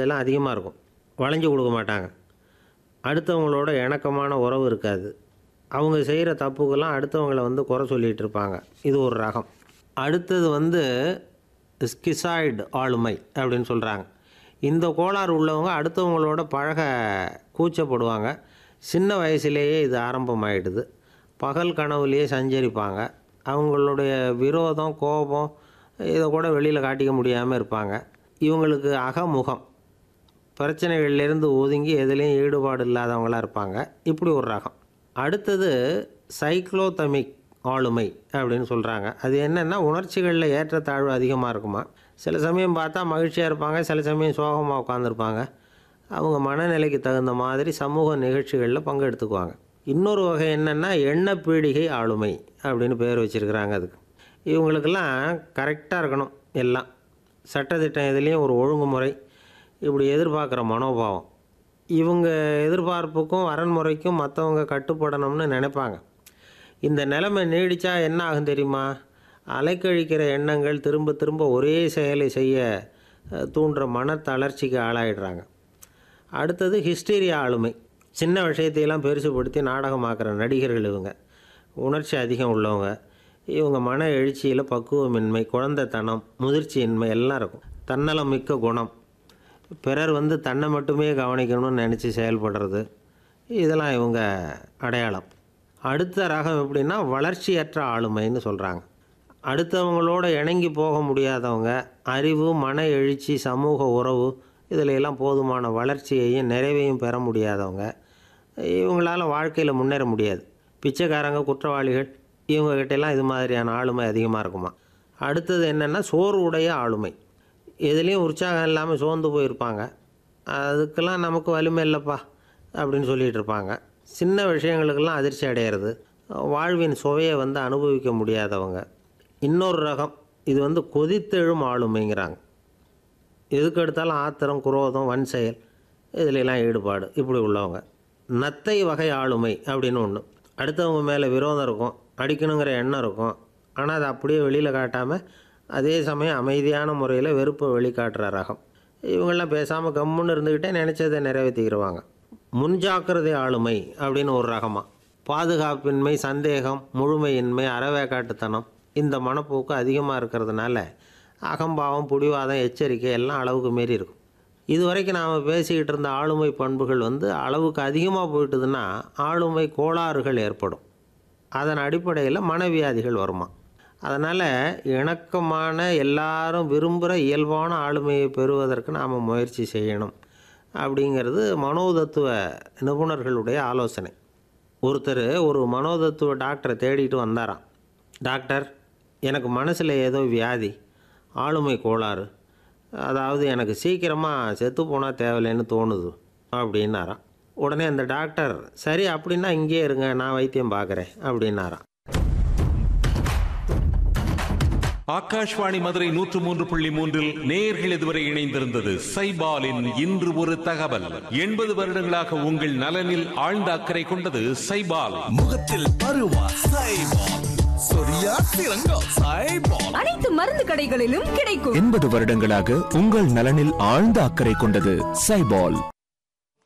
அதெல்லாம் அதிகமாக இருக்கும் வளைஞ்சு கொடுக்க மாட்டாங்க அடுத்தவங்களோட இணக்கமான உறவு இருக்காது அவங்க செய்கிற தப்புக்கெல்லாம் அடுத்தவங்கள வந்து குறை சொல்லிகிட்டு இருப்பாங்க இது ஒரு ரகம் அடுத்தது வந்து ஸ்கிசாய்டு ஆளுமை அப்படின்னு சொல்கிறாங்க இந்த கோளாறு உள்ளவங்க அடுத்தவங்களோட பழக கூச்சப்படுவாங்க சின்ன வயசுலேயே இது ஆரம்பமாயிடுது பகல் கனவுலேயே சஞ்சரிப்பாங்க அவங்களுடைய விரோதம் கோபம் இதை கூட வெளியில் காட்டிக்க முடியாமல் இருப்பாங்க இவங்களுக்கு அகமுகம் பிரச்சனைகள்லேருந்து ஒதுங்கி எதுலேயும் ஈடுபாடு இல்லாதவங்களா இருப்பாங்க இப்படி ஒரு ரகம் அடுத்தது சைக்ளோதமிக் ஆளுமை அப்படின்னு சொல்கிறாங்க அது என்னென்னா உணர்ச்சிகளில் ஏற்றத்தாழ்வு அதிகமாக இருக்குமா சில சமயம் பார்த்தா மகிழ்ச்சியாக இருப்பாங்க சில சமயம் சோகமாக உட்காந்துருப்பாங்க அவங்க மனநிலைக்கு தகுந்த மாதிரி சமூக நிகழ்ச்சிகளில் பங்கெடுத்துக்குவாங்க இன்னொரு வகை என்னென்னா எண்ணெய் பீடிகை ஆளுமை அப்படின்னு பேர் வச்சுருக்கிறாங்க அதுக்கு இவங்களுக்கெல்லாம் கரெக்டாக இருக்கணும் எல்லாம் சட்டத்திட்டம் எதுலேயும் ஒரு ஒழுங்குமுறை இப்படி எதிர்பார்க்குற மனோபாவம் இவங்க எதிர்பார்ப்புக்கும் வரன்முறைக்கும் மற்றவங்க கட்டுப்படணும்னு நினைப்பாங்க இந்த நிலைமை நீடித்தா என்ன ஆகும் தெரியுமா அலைக்கழிக்கிற எண்ணங்கள் திரும்ப திரும்ப ஒரே செயலை செய்ய அஹ், தூண்டுற மன தளர்ச்சிக்கு ஆளாயிடுறாங்க அடுத்தது ஹிஸ்டீரியா ஆளுமை சின்ன விஷயத்தையெல்லாம் பெருசுபடுத்தி நாடகமாக்குற நடிகர்கள் இவங்க உணர்ச்சி அதிகம் உள்ளவங்க இவங்க மன எழுச்சியில் பக்குவமின்மை குழந்தைத்தனம் முதிர்ச்சியின்மை எல்லாம் இருக்கும் தன்னலம் மிக்க குணம் பிறர் வந்து தன்னை மட்டுமே கவனிக்கணும்னு நினச்சி செயல்படுறது இதெல்லாம் இவங்க அடையாளம் அடுத்த ரகம் எப்படின்னா வளர்ச்சியற்ற ஆளுமைன்னு சொல்கிறாங்க அடுத்தவங்களோட இணங்கி போக முடியாதவங்க அறிவு மன எழுச்சி சமூக உறவு இதில் எல்லாம் போதுமான வளர்ச்சியையும் நிறைவையும் பெற முடியாதவங்க இவங்களால வாழ்க்கையில் முன்னேற முடியாது பிச்சைக்காரங்க குற்றவாளிகள் இவங்ககிட்ட எல்லாம் இது மாதிரியான ஆளுமை அதிகமாக இருக்குமா அடுத்தது என்னென்னா சோர்வுடைய ஆளுமை எதுலேயும் உற்சாகம் இல்லாமல் சோர்ந்து போயிருப்பாங்க அதுக்கெல்லாம் நமக்கு வலிமை இல்லைப்பா அப்படின்னு சொல்லிகிட்டு இருப்பாங்க சின்ன விஷயங்களுக்கெல்லாம் அதிர்ச்சி அடையிறது வாழ்வின் சுவையை வந்து அனுபவிக்க முடியாதவங்க இன்னொரு ரகம் இது வந்து கொதித்தெழும் ஆளுமைங்கிறாங்க எதுக்கு எடுத்தாலும் ஆத்திரம் குரோதம் வன் செயல் இதுல எல்லாம் ஈடுபாடு இப்படி உள்ளவங்க நத்தை வகை ஆளுமை அப்படின்னு ஒன்று அடுத்தவங்க மேலே விரோதம் இருக்கும் அடிக்கணுங்கிற எண்ணம் இருக்கும் ஆனால் அதை அப்படியே வெளியில் காட்டாமல் அதே சமயம் அமைதியான முறையில் வெறுப்பை வெளிக்காட்டுற ரகம் இவங்கெல்லாம் பேசாமல் கம்முன்னு இருந்துக்கிட்டே நினச்சதை நிறைவேற்றிக்கிடுவாங்க முன்ஜாக்கிரதை ஆளுமை அப்படின்னு ஒரு ரகமாக பாதுகாப்பின்மை சந்தேகம் முழுமையின்மை அறவேக்காட்டுத்தனம் இந்த மனப்போக்கு அதிகமாக இருக்கிறதுனால அகம்பாவம் புடிவாதம் எச்சரிக்கை எல்லாம் அளவுக்கு மீறி இருக்கும் இது வரைக்கும் நாம் பேசிக்கிட்டு இருந்த ஆளுமை பண்புகள் வந்து அளவுக்கு அதிகமாக போயிட்டுதுன்னா ஆளுமை கோளாறுகள் ஏற்படும் அதன் அடிப்படையில் மனவியாதிகள் வருமா அதனால் இணக்கமான எல்லாரும் விரும்புகிற இயல்பான ஆளுமையை பெறுவதற்கு நாம் முயற்சி செய்யணும் அப்படிங்கிறது மனோதத்துவ நிபுணர்களுடைய ஆலோசனை ஒருத்தர் ஒரு மனோதத்துவ டாக்டரை தேடிட்டு வந்தாராம் டாக்டர் எனக்கு மனசில் ஏதோ வியாதி ஆளுமை கோளாறு அதாவது எனக்கு சீக்கிரமாக செத்து போனால் தேவையில்லைன்னு தோணுது அப்படின்னாராம் உடனே அந்த டாக்டர் சரி அப்படின்னா இங்கேயே இருங்க நான் வைத்தியம் பார்க்குறேன் அப்படின்னாராம் ஆகாஷ்வாணி மதுரை நூற்று மூன்று புள்ளி மூன்றில் நேயர்கள் இதுவரை இணைந்திருந்தது சைபாலின் இன்று ஒரு தகவல் எண்பது வருடங்களாக உங்கள் நலனில் ஆழ்ந்த அக்கறை கொண்டது சைபால் முகத்தில் பருவா சைபால் சொரியா சிறங்கோ சைபால் அனைத்து மருந்து கடைகளிலும் கிடைக்கும் எண்பது வருடங்களாக உங்கள் நலனில் ஆழ்ந்த அக்கறை கொண்டது சைபால்